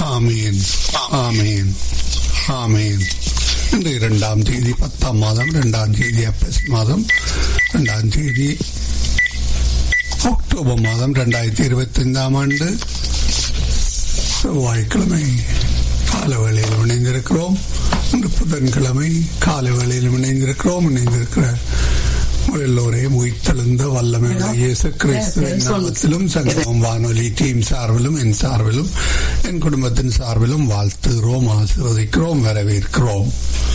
ஆமீன் ஆமீன் ஆமீன் இன்று இரண்டாம் தேதி பத்தாம் மாதம் இரண்டாம் தேதி அப்பஸ் மாதம் இரண்டாம் தேதி அக்டோபர் மாதம் இரண்டாயிரத்தி இருபத்தி ஐந்தாம் ஆண்டு செவ்வாய்க்கிழமை கால வேளையில் இணைந்திருக்கிறோம் இன்று புதன்கிழமை கால வேளையில் இணைந்திருக்கிறோம் இணைந்திருக்கிற எல்லோரையும் உயிர்த்தெழுந்த வல்லமையுள்ள இயேசு கிறிஸ்துவின் நாமத்திலும் சங்கமம் வானொலி டீம் சார்பிலும் என் சார்பிலும் என் குடும்பத்தின் சார்பிலும் வாழ்த்துகிறோம் ஆசீர்வதிக்கிறோம் வரவேற்கிறோம்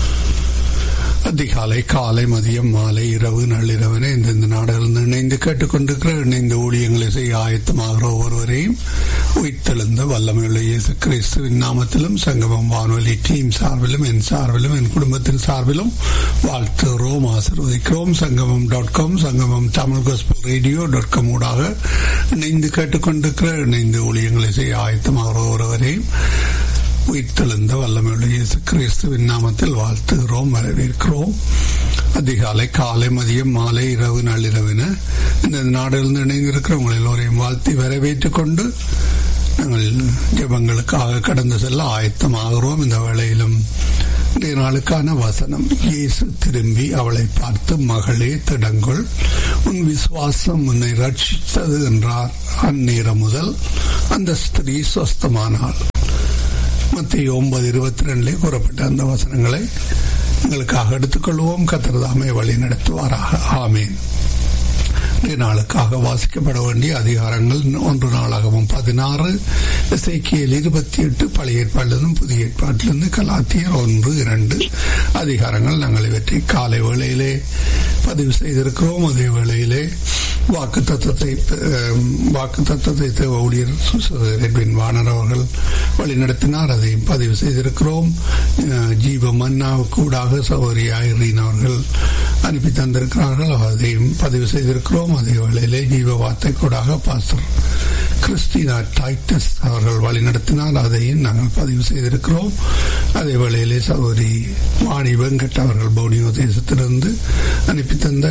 அதிகாலை காலை மதியம் மாலை இரவு நள்ளிரவனை இந்தந்த நாடுகளில் இணைந்து கேட்டுக்கொண்டிருக்கிற இணைந்த ஊழியங்களை செய்ய ஆயத்தமாகிற ஒவ்வொருவரையும் உயிர்த்தெழுந்த வல்லமையுள்ள இயேசு கிறிஸ்துவின் நாமத்திலும் சங்கமம் வானொலி டீம் சார்பிலும் என் சார்பிலும் என் குடும்பத்தின் சார்பிலும் வாழ்த்துகிறோம் ஆசிர்வதிக்கிறோம் சங்கமம் dot com Sangamam Tamil gospel radio dot com ஊடாக இணைந்து கேட்டுக்கொண்டிருக்கிற இணைந்து ஊழியங்களை செய்ய ஆயத்தமாகிற ஒருவரையும் உயிர்த்தெழுந்த வல்லமையுள்ள இயேசு கிறிஸ்துவின் நாமத்தில் வாழ்த்துகிறோம் வரவேற்கிறோம் அதிகாலை காலை மதியம் மாலை இரவு நள்ளிரவின இந்த நாடுகளில் இணைந்திருக்கிறவங்க எல்லோரையும் வாழ்த்தி வரவேற்றுக் கொண்டு நாங்கள் ஜபங்களுக்காக கடந்து செல்ல ஆயத்தமாகிறோம் இந்த வேளையிலும் இன்றைய நாளுக்கான வசனம் இயேசு திரும்பி அவளை பார்த்து மகளே திடங்கொள் உன் விசுவாசம் உன்னை ரட்சித்தது என்றார் அந்நேரம் முதல் அந்த ஸ்திரீ சொஸ்தமானாள் மத்திய ஒன்பது இருபத்தி ரெண்டுலே கூறப்பட்ட அந்த வசனங்களை எங்களுக்காக எடுத்துக்கொள்வோம் கத்திரதாமை வழி நடத்துவாராக ஆமீன் நாளுக்காக வாசிக்கப்பட வேண்டிய அதிகாரங்கள் ஒன்று நாளாகவும் பதினாறு இசைக்கியல் இருபத்தி எட்டு பழைய ஏற்பாட்டிலிருந்து புதிய ஏற்பாட்டிலிருந்து கலாத்தியர் ஒன்று இரண்டு அதிகாரங்கள் நாங்கள் இவற்றை காலை வேளையிலே பதிவு செய்திருக்கிறோம் அதே வேளையிலே வாக்கு தத்துவத்தை வாக்கு தத்துவத்தை ஊழியர் ரெட்வின் வாணர் அவர்கள் வழிநடத்தினார் அதையும் பதிவு செய்திருக்கிறோம் ஜீவ மன்னாவுக்கூடாக சௌரி ஐரீன் அவர்கள் அனுப்பி தந்திருக்கிறார்கள் அதையும் பதிவு செய்திருக்கிறோம் அதே வேளையிலே ஜீவ வார்த்தை கூடாக பாஸ்டர் கிறிஸ்டினா டைட்டஸ் அவர்கள் வழிநடத்தினால் அதையும் நாங்கள் பதிவு செய்திருக்கிறோம் அதே வேளையிலே சகோதரி வாணி வெங்கட் அவர்கள் பௌனியோ தேசத்திலிருந்து அனுப்பி தந்த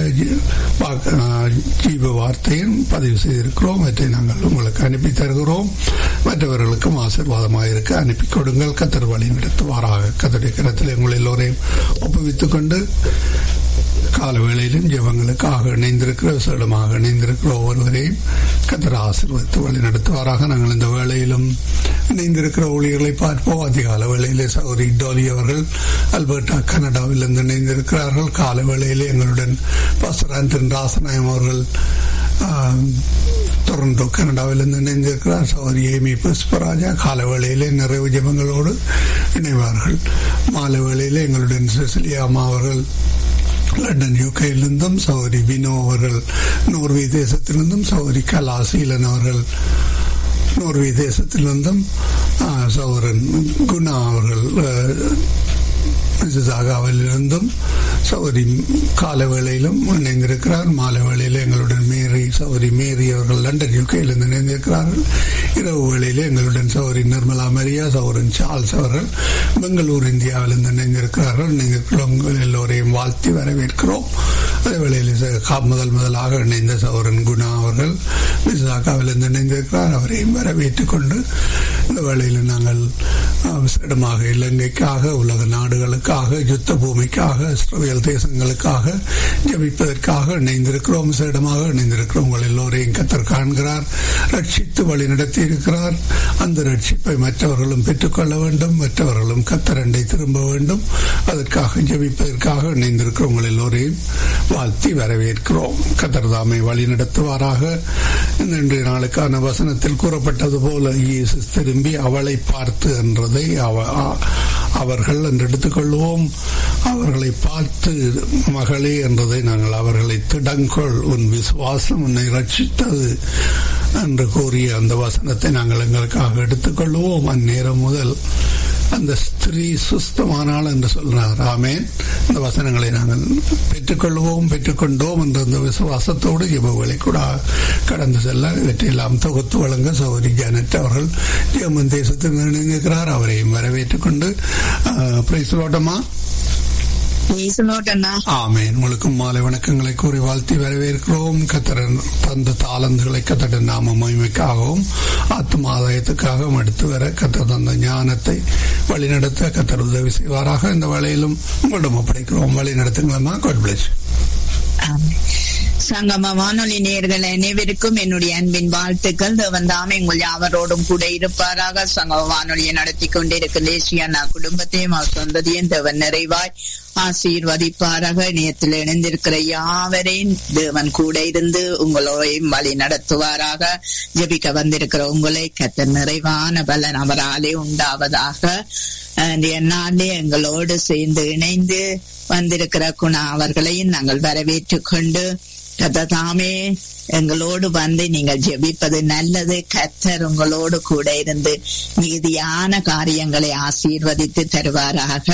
ஜீவ வார்த்தையும் பதிவு செய்திருக்கிறோம் அவற்றை நாங்கள் உங்களுக்கு அனுப்பி தருகிறோம் மற்றவர்களுக்கும் ஆசீர்வாதமாக இருக்க அனுப்பி கொடுங்கள் கத்தர் வழி நடத்துவாராக கத்தருடைய கரத்தில் உங்கள் எல்லோரையும் ஒப்புவித்துக் கொண்டு கால வேளையிலும் ஜபங்களுக்காக இணைந்திருக்கிற விசேடமாக இணைந்திருக்கிற ஒவ்வொருவரையும் கத்தர் ஆசீர்வதித்து வழி நடத்துவாராக நாங்கள் இந்த வேளையிலும் இணைந்திருக்கிற ஊழியர்களை பார்ப்போம் அதிகால வேளையிலே சௌரி டோலி அவர்கள் அல்பர்டா கனடாவில் இருந்து இணைந்திருக்கிறார்கள் கால வேளையிலே எங்களுடன் பாஸ்டர் ஆந்தன் ராசநாயம் அவர்கள் டொரண்டோ கனடாவிலிருந்து இணைந்திருக்கிறார் சௌரி ஏமி புஷ்பராஜா கால வேளையிலே நிறைவு ஜபங்களோடு இணைவார்கள் மாலை வேளையிலே எங்களுடன் செசிலியா அம்மா அவர்கள் லண்டன் யூகையிலிருந்தும் சௌரி வினோ அவர்கள் நோர்வே தேசத்திலிருந்தும் சௌரி கலாசீலன் அவர்கள் நோர்வே தேசத்திலிருந்தும் சௌரன் குணா அவர்கள் மிசசாகாவிலிருந்தும் சௌரி கால வேளையிலும் இணைந்திருக்கிறார் மாலை வேளையில் எங்களுடன் மேரி சௌரி மேரி அவர்கள் லண்டன் யூகேயிலிருந்து இணைந்திருக்கிறார்கள் இரவு வேளையில் எங்களுடன் சௌரி நிர்மலா மரியா சௌரன் சார்ல்ஸ் அவர்கள் பெங்களூர் இந்தியாவிலிருந்து இணைந்திருக்கிறார்கள் நீங்கள் எல்லோரையும் வாழ்த்தி வரவேற்கிறோம் அதே வேளையில் முதல் முதலாக இணைந்த சௌரன் குணா அவர்கள் மிசாகாவிலிருந்து இணைந்திருக்கிறார் அவரையும் வரவேற்றுக் கொண்டு இந்த வேளையில் நாங்கள் விசேடமாக இலங்கைக்காக உலக நாடுகளுக்காக யுத்த பூமிக்காக இஸ்ரேல் தேசங்களுக்காக ஜபிப்பதற்காக இணைந்திருக்கிறோம் விசேடமாக இணைந்திருக்கிறோம் உங்கள் எல்லோரையும் கத்தர் காண்கிறார் ரட்சித்து வழி நடத்தி இருக்கிறார் அந்த ரட்சிப்பை மற்றவர்களும் பெற்றுக்கொள்ள வேண்டும் மற்றவர்களும் கத்தரண்டை திரும்ப வேண்டும் அதற்காக ஜபிப்பதற்காக இணைந்திருக்கிற உங்கள் எல்லோரையும் வாழ்த்தி வரவேற்கிறோம் கத்தர் தாமை வழி நடத்துவாராக இன்றைய நாளுக்கான வசனத்தில் கூறப்பட்டது போல இயேசு திரும்பி அவளை பார்த்து என்றதை அவர்கள் என்று எடுத்துக்கொள்வோம் அவர்களை பார்த்து மகளே என்றதை நாங்கள் அவர்களை திடங்கொள் உன் விசுவாசம் உன்னை ரட்சித்தது என்று கூறிய அந்த வசனத்தை நாங்கள் எங்களுக்காக எடுத்துக்கொள்வோம் அந்நேரம் முதல் அந்த ஸ்திரீ சுஸ்தமானாள் என்று சொல்றார் ஆமேன் இந்த வசனங்களை நாங்கள் பெற்றுக்கொள்வோம் பெற்றுக்கொண்டோம் என்ற அந்த விசுவாசத்தோடு ஜெபங்களை கூட கடந்து செல்ல இவற்றையெல்லாம் தொகுத்து வழங்க சௌரி ஜானட் அவர்கள் ஜெர்மன் தேசத்தில் இணைந்திருக்கிறார் அவரையும் வரவேற்றுக் கொண்டு பிரைஸ் லோட்டமா பேசலோட்டண்ணா ஆமேன் உங்களுக்கும் மாலை வணக்கங்களை கூறி வாழ்த்தி வரவேற்கிறோம் கத்தரன் தந்த தாளந்துகளை கத்தட நாம மகிமைக்காகவும் ஆத்ம ஆதாயத்துக்காகவும் எடுத்து வர கத்தர் தந்த ஞானத்தை வழிநடத்த கத்தர் உதவி செய்வாராக இந்த வேளையிலும் உங்களிடம் ஒப்படைக்கிறோம் வழி நடத்துங்களா காட் பிளஸ் சங்கம வானொலி நேர்கள் அனைவருக்கும் என்னுடைய அன்பின் வாழ்த்துக்கள் தேவன் தாமே உங்கள் யாவரோடும் கூட இருப்பாராக சங்கம வானொலியை நடத்தி கொண்டிருக்கும் தேசியண்ணா குடும்பத்தையும் அவர் சொந்ததையும் தேவன் நிறைவாய் ஆசீர்வதிப்பாராக இணையத்தில் இணைந்திருக்கிற யாவரையும் தேவன் கூட இருந்து உங்களையும் வழி நடத்துவாராக ஜபிக்க வந்திருக்கிற உங்களை கத்த நிறைவான பலன் அவராலே உண்டாவதாக நாளே எங்களோடு சேர்ந்து இணைந்து வந்திருக்கிற குணா அவர்களையும் நாங்கள் வரவேற்றுக் கொண்டு கத்ததாமே எங்களோடு வந்து நீங்கள் ஜெபிப்பது நல்லது கத்தர் உங்களோடு கூட இருந்து நீதியான காரியங்களை ஆசீர்வதித்து தருவாராக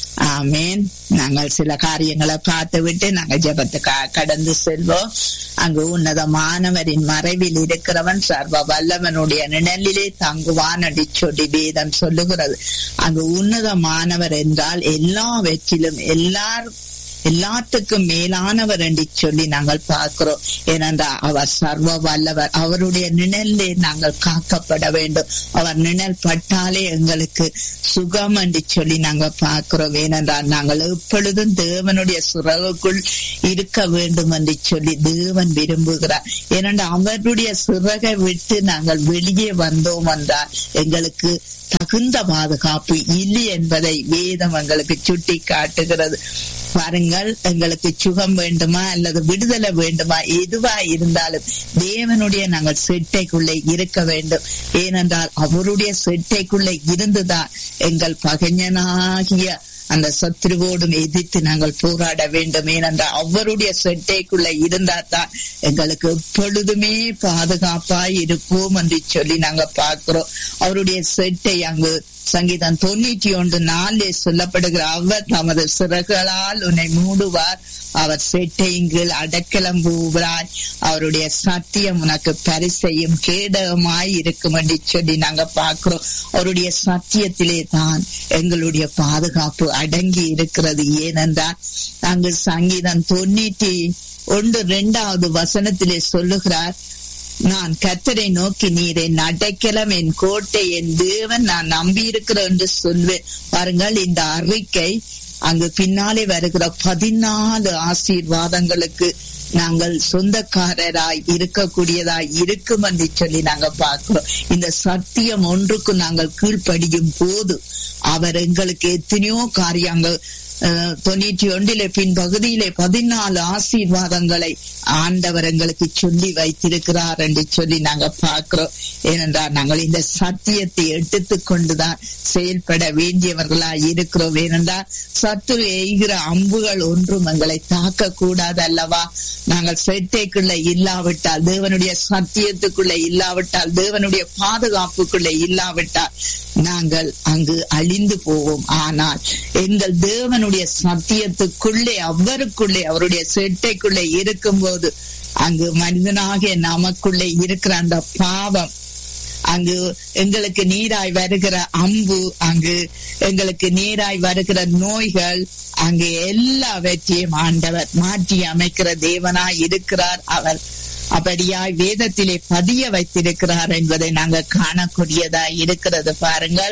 ஆமேன் நாங்கள் சில காரியங்களை பார்த்து விட்டு நாங்கள் ஜெபத்துக்கு கடந்து செல்வோம் அங்கு உன்னதமானவரின் மறைவில் இருக்கிறவன் சர்வ வல்லவனுடைய நிழலிலே தங்குவான் அடி சொடி வேதம் சொல்லுகிறது அங்கு உன்னதமானவர் என்றால் எல்லாவற்றிலும் எல்லார் எல்லாத்துக்கும் மேலானவர் என்று சொல்லி நாங்கள் பார்க்கிறோம் ஏனென்றால் அவர் சர்வ வல்லவர் அவருடைய நிழலே நாங்கள் காக்கப்பட வேண்டும் அவர் நிழல் பட்டாலே எங்களுக்கு சுகம் என்று சொல்லி நாங்கள் பார்க்கிறோம் ஏனென்றால் நாங்கள் எப்பொழுதும் தேவனுடைய சுரகுக்குள் இருக்க வேண்டும் என்று சொல்லி தேவன் விரும்புகிறார் ஏனென்றால் அவருடைய சிறகை விட்டு நாங்கள் வெளியே வந்தோம் என்றால் எங்களுக்கு தகுந்த பாதுகாப்பு இல்லை என்பதை வேதம் எங்களுக்கு சுட்டி காட்டுகிறது பாருங்கள் எங்களுக்கு சுகம் வேண்டுமா அல்லது விடுதலை வேண்டுமா எதுவா இருந்தாலும் தேவனுடைய நாங்கள் செட்டைக்குள்ளே இருக்க வேண்டும் ஏனென்றால் அவருடைய செட்டைக்குள்ளே இருந்துதான் எங்கள் பகைஞனாகிய அந்த சத்ருவோடும் எதிர்த்து நாங்கள் போராட வேண்டும் ஏனென்றால் அவருடைய செட்டைக்குள்ள இருந்தா தான் எங்களுக்கு எப்பொழுதுமே பாதுகாப்பாய் இருப்போம் என்று சொல்லி நாங்க பார்க்கிறோம் அவருடைய செட்டை அங்கு சங்கீதம் தொண்ணூற்றி ஒன்று நாளில் சொல்லப்படுகிற அவர் தமது சிறகுகளால் உன்னை மூடுவார் அவர் செட்டையின் கீழ் அடக்கலம் போகிறார் அவருடைய சத்தியம் உனக்கு பரிசையும் கேடகமாய் இருக்கும் என்று சொல்லி நாங்க பார்க்கிறோம் அவருடைய சத்தியத்திலே தான் எங்களுடைய பாதுகாப்பு அடங்கி இருக்கிறது ஏனென்றால் அங்கு சங்கீதம் தொண்ணூற்றி ஒன்று இரண்டாவது வசனத்திலே சொல்லுகிறார் நான் கத்தரை நோக்கி நீர் என் அடைக்கலம் என் கோட்டை என் தேவன் நான் நம்பி இருக்கிறேன் என்று சொல்வேன் பாருங்கள் இந்த அறிக்கை அங்கு பின்னாலே வருகிற பதினாலு ஆசீர்வாதங்களுக்கு நாங்கள் சொந்தக்காரராய் இருக்கக்கூடியதாய் இருக்கும் என்று சொல்லி நாங்க பார்க்கிறோம் இந்த சத்தியம் ஒன்றுக்கு நாங்கள் கீழ்ப்படியும் போது அவர் எங்களுக்கு எத்தனையோ காரியங்கள் தொண்ணூற்றி ஒன்றிலே பின் பகுதியிலே பதினாலு ஆசீர்வாதங்களை ஆண்டவர் எங்களுக்கு சொல்லி வைத்திருக்கிறார் என்று சொல்லி நாங்க பார்க்கிறோம் ஏனென்றால் நாங்கள் இந்த சத்தியத்தை எடுத்து கொண்டுதான் செயல்பட வேண்டியவர்களா இருக்கிறோம் ஏனென்றால் சத்து எய்கிற அம்புகள் ஒன்றும் எங்களை தாக்க கூடாது அல்லவா நாங்கள் செட்டைக்குள்ள இல்லாவிட்டால் தேவனுடைய சத்தியத்துக்குள்ள இல்லாவிட்டால் தேவனுடைய பாதுகாப்புக்குள்ள இல்லாவிட்டால் நாங்கள் அங்கு அழிந்து போவோம் ஆனால் எங்கள் தேவனுடைய சத்தியத்துக்குள்ளே அவருக்குள்ளே அவருடைய செட்டைக்குள்ளே இருக்கும்போது அங்கு மனிதனாகிய நமக்குள்ளே இருக்கிற அந்த பாவம் அங்கு எங்களுக்கு நீராய் வருகிற அம்பு அங்கு எங்களுக்கு நீராய் வருகிற நோய்கள் அங்கு எல்லாவற்றையும் ஆண்டவர் மாற்றி அமைக்கிற தேவனாய் இருக்கிறார் அவர் அப்படியாய் வேதத்திலே பதிய வைத்திருக்கிறார் என்பதை நாங்கள் காணக்கூடியதா இருக்கிறது பாருங்கள்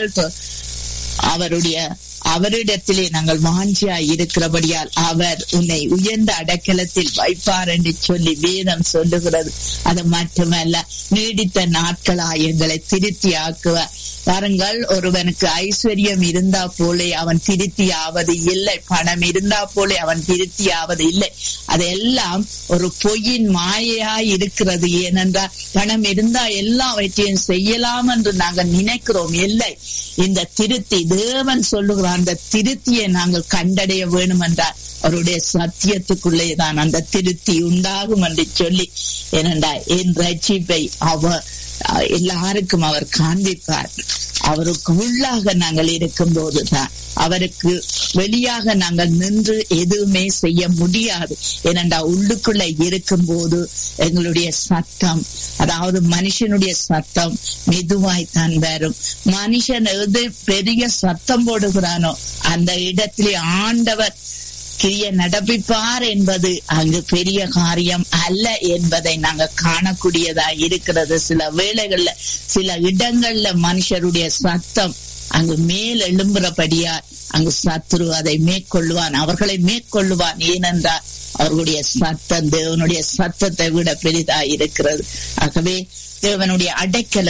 அவருடைய அவரிடத்திலே நாங்கள் வாஞ்சியா இருக்கிறபடியால் அவர் உன்னை உயர்ந்த அடக்கலத்தில் வைப்பார் என்று சொல்லி வேதம் சொல்லுகிறது அது மட்டுமல்ல நீடித்த நாட்களா எங்களை திருத்தி ஆக்குவார் பாருங்கள் ஒருவனுக்கு ஐஸ்வர்யம் இருந்தா போலே அவன் திருத்தி ஆவது இல்லை பணம் இருந்தா போலே அவன் திருத்தி ஆவது இல்லை அதெல்லாம் ஒரு பொய்யின் மாயையா இருக்கிறது ஏனென்றால் பணம் இருந்தா எல்லாவற்றையும் செய்யலாம் என்று நாங்கள் நினைக்கிறோம் இல்லை இந்த திருத்தி தேவன் சொல்லுகிற அந்த திருத்தியை நாங்கள் கண்டடைய வேணும் என்றால் அவருடைய சத்தியத்துக்குள்ளே தான் அந்த திருத்தி உண்டாகும் என்று சொல்லி ஏனென்றா என் ரட்சிப்பை அவர் எல்லாருக்கும் அவர் காண்பிப்பார் அவருக்கு உள்ளாக நாங்கள் இருக்கும் போதுதான் அவருக்கு வெளியாக நாங்கள் நின்று எதுவுமே செய்ய முடியாது ஏனென்றா உள்ளுக்குள்ள இருக்கும் போது எங்களுடைய சத்தம் அதாவது மனுஷனுடைய சத்தம் மெதுவாய் தான் வரும் மனுஷன் எது பெரிய சத்தம் போடுகிறானோ அந்த இடத்திலே ஆண்டவர் கிரிய நடப்பிப்பார் என்பது அங்கு பெரிய காரியம் அல்ல என்பதை நாங்க காணக்கூடியதா இருக்கிறது சில வேளைகள்ல சில இடங்கள்ல மனுஷருடைய சத்தம் அங்கு மேல் எழும்புறபடியா அங்கு சத்துரு அதை மேற்கொள்ளுவான் அவர்களை மேற்கொள்ளுவான் ஏனென்றால் அவர்களுடைய சத்தம் தேவனுடைய சத்தத்தை விட பெரிதா இருக்கிறது ஆகவே தேவனுடைய அடைக்கல